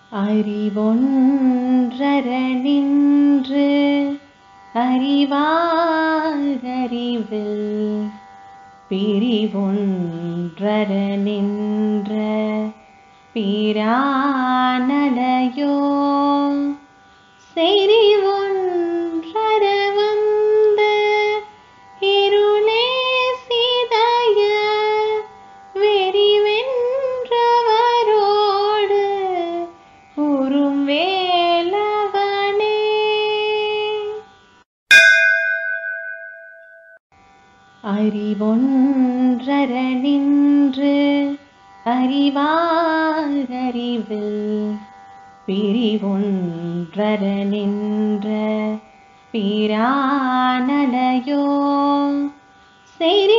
அறிவொன்றர நின்று அறிவாரறிவில் பிரிவொன்றர நின்ற பிரானலையோ செறிவொன்றர வந்த இருளே சிதைய வெறிவென்றவரோடு உறும் வேலவனே அறிவொன்றர நின்று அறிவாரறிவில் பிரிவொன்றர நின்ற பிரானலையோ செறி